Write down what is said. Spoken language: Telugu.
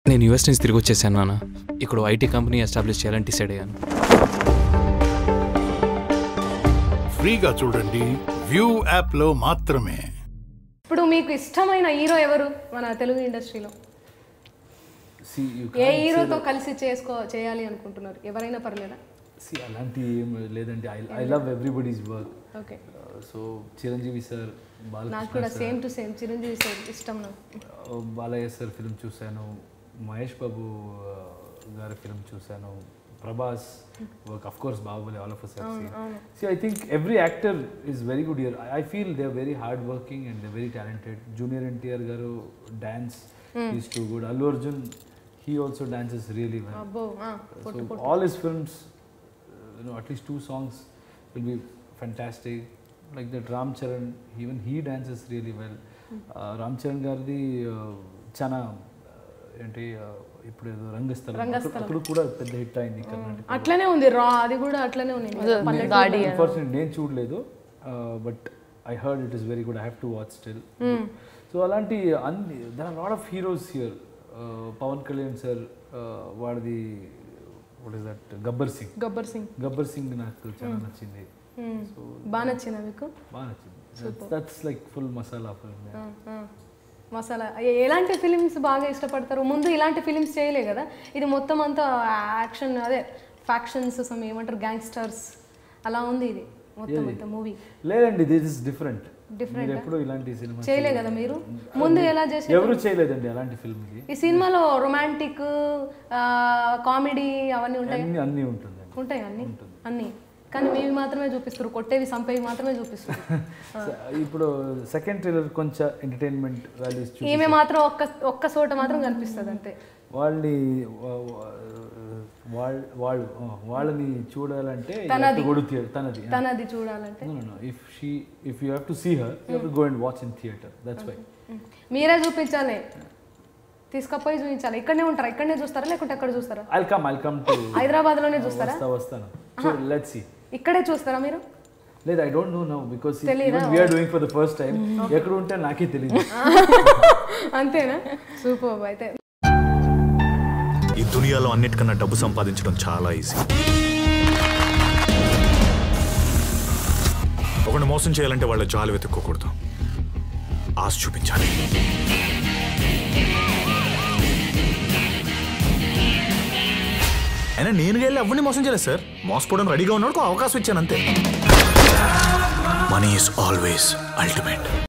నేను యూఎస్ నుంచి తిరిగి వచ్చేసాను నాన్న ఇక్కడ ఐటీ కంపెనీ ఎస్టాబ్లిష్ చేయాలని డిసైడ్ అయ్యాను ఫ్రీగా చూడండి వ్యూ యాప్లో మాత్రమే ఇప్పుడు మీకు ఇష్టమైన హీరో ఎవరు మన తెలుగు ఇండస్ట్రీలో సి ఏ హీరోతో కలిసి చేసుకో చేయాలి అనుకుంటున్నారు ఎవరైనా పర్లేదా సి అలాంటి ఏం లేదండి I I love everybody's work okay so Chiranjeevi sir నాకు బాలకృష్ణ కూడా sir same to same Chiranjeevi sir ఇష్టం నాకు ఆ, బాలయ్య సార్ ఫిల్మ్ చూశాను మహేష్ బాబు ఆ, గారి ఫిల్మ్ చూశాను Prabhas work of course Baahubali all of us see I think every actor is very good here I feel they very hard working and they very talented junior NTR గారు dance is too good Allu Arjun he also dances really well అబ్బో ఆ, పొట్టు So పొట్టు all his films, uh, you know, at least two songs will be fantastic. Like that Ram Charan, even he dances really well. Uh, Ram Charan గారిది uh, చాలా uh, ఏంటి uh, ఇప్పుడు ఏదో రంగస్థలం అప్పుడు- అప్పుడు కూడా పెద్ద హిట్ అయింది కర్ణాటక అట్లనే ఉంది రా అది కూడా అట్లనే ఉంది అన్ఫార్చునేట్ నేను చూడలేదు but I heard it is very good I have to watch still so అలాంటి అన్ని there are lot of heroes here Pawan Kalyan sir వాడిది what is that Gabbar Singh Gabbar Singh Gabbar Singh నాకు చాలా నచ్చింది సో బాగా నచ్చిందా మీకు బాగా నచ్చింది that's like full masala film ఆ, ఆ. మసాలా ఎ- ఎలాంటి ఫిలిమ్స్ బాగా ఇష్టపడతారు ముందు ఇలాంటి ఫిలిమ్స్ చేయలే కదా ఇది మొత్తం అంతా యాక్షన్ అదే ఫ్యాక్షన్స్ సమ్ ఏమంటారు గ్యాంగ్స్టర్స్ అలా ఉంది ఇది మొత్తం అంతా మూవీ లేదండి దిస్ ఇస్ డిఫరెంట్ Different మీరు ఎప్పుడు ఇలాంటి సినిమా చేయలే కదా మీరు ముందు ఎలా చేసే ఎవరు చేయలేదండి అలాంటి ఫిల్మ్ కి ఈ సినిమాలో రొమాంటిక్ కామెడీ అవన్నీ ఉంటాయి అన్ని అన్ని ఉంటుంది ఉంటాయి అన్ని అన్ని కానీ మేవి మాత్రమే చూపిస్తారు కొట్టేవి సంపేవి మాత్రమే చూపిస్తారు ఇప్పుడు సెకండ్ ట్రైలర్ కొంచెం ఎంటర్టైన్మెంట్ వాల్యూస్ చూ ఈమె మాత్రం ఒక్క ఒక్క చోట మాత్రం కనిపిస్తుంది అంతే వాళ్ళని వా- వా- వాళ్ళ వాళ్ళు ఆ, వాళ్ళని చూడాలంటే తనది. గొడు థియేటర్ తనది తనది చూడాలంటే if she if you have to see her you to go and watch in theatre that's why um. మీరే చూపించాలి తీసుకపోయి చూపించాలి ఇక్కడనే ఉంటారా ఇక్కడనే చూస్తారా లేకుంటే ఎక్కడ చూస్తారా I'll come I'll come to Hyderabad లోనే చూస్తారా వస్తా వస్తాను సో లెట్స్ సీ ఇక్కడే చూస్తారా మీరు లేదు I don't know now because తెలీదా? We're doing for the first time ఎక్కడ ఉంటే నాకే తెలియదు అంతేనా సూపర్ అయితే ఈ దునియాలో అన్నిటికన్నా డబ్బు సంపాదించడం చాలా ఈజీ ఒకరిని మోసం చేయాలంటే వాళ్ళ జాలి వెతుక్కోకూడదు ఆశ చూపించాలి అయినా నేను వెళ్ళి ఎవరిని మోసం చేయలేదు సార్ మోసపోవడం రెడీగా ఉన్నాడు అవకాశం ఇచ్చాను అంతే మనీ ఈస్ ఆల్వేస్ అల్టిమేట్